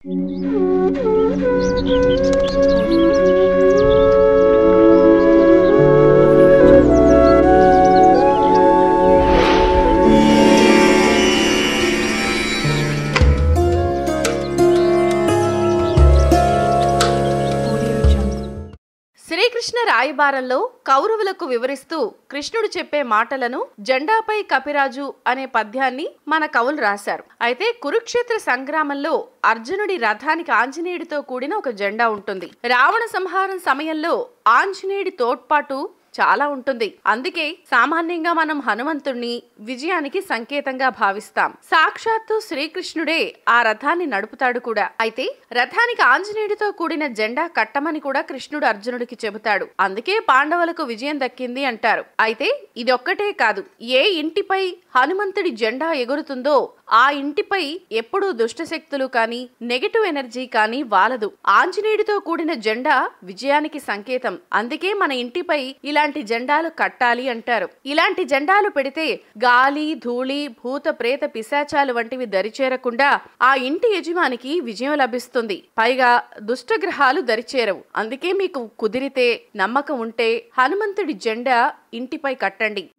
శ్రీకృష్ణ రాయబారంలో కౌరవులకు వివరిస్తూ కృష్ణుడు చెప్పే మాటలను జెండాపై కపిరాజు అనే పద్యాన్ని మన కవులు రాశారు అయితే కురుక్షేత్ర సంగ్రామంలో అర్జునుడి రథానికి ఆంజనేయుడితో కూడిన ఒక జెండా ఉంటుంది రావణ సంహారం సమయంలో ఆంజనేయుడి తోడ్పాటు చాలా ఉంటుంది అందుకే సామాన్యంగా మనం హనుమంతుణ్ణి విజయానికి సంకేతంగా భావిస్తాం సాక్షాత్తు శ్రీకృష్ణుడే ఆ రథాన్ని నడుపుతాడు కూడా అయితే రథానికి ఆంజనేయుడితో కూడిన జెండా కట్టమని కూడా కృష్ణుడు అర్జునుడికి చెబుతాడు అందుకే పాండవులకు విజయం దక్కింది అంటారు అయితే ఇదొక్కటే కాదు ఏ ఇంటిపై హనుమంతుడి జెండా ఎగురుతుందో ఆ ఇంటిపై ఎప్పుడూ దుష్టశక్తులు కానీ నెగటివ్ ఎనర్జీ కానీ వాలదు ఆంజనేయుడితో కూడిన జెండా విజయానికి సంకేతం అందుకే మన ఇంటిపై ఇలాంటి జెండాలు కట్టాలి అంటారు ఇలాంటి జెండాలు పెడితే గాలి ధూళి భూత ప్రేత పిశాచాలు వంటివి దరిచేరకుండా ఆ ఇంటి యజమానికి విజయం లభిస్తుంది పైగా దుష్టగ్రహాలు దరిచేరవు అందుకే మీకు కుదిరితే నమ్మకం ఉంటే హనుమంతుడి జెండా ఇంటిపై కట్టండి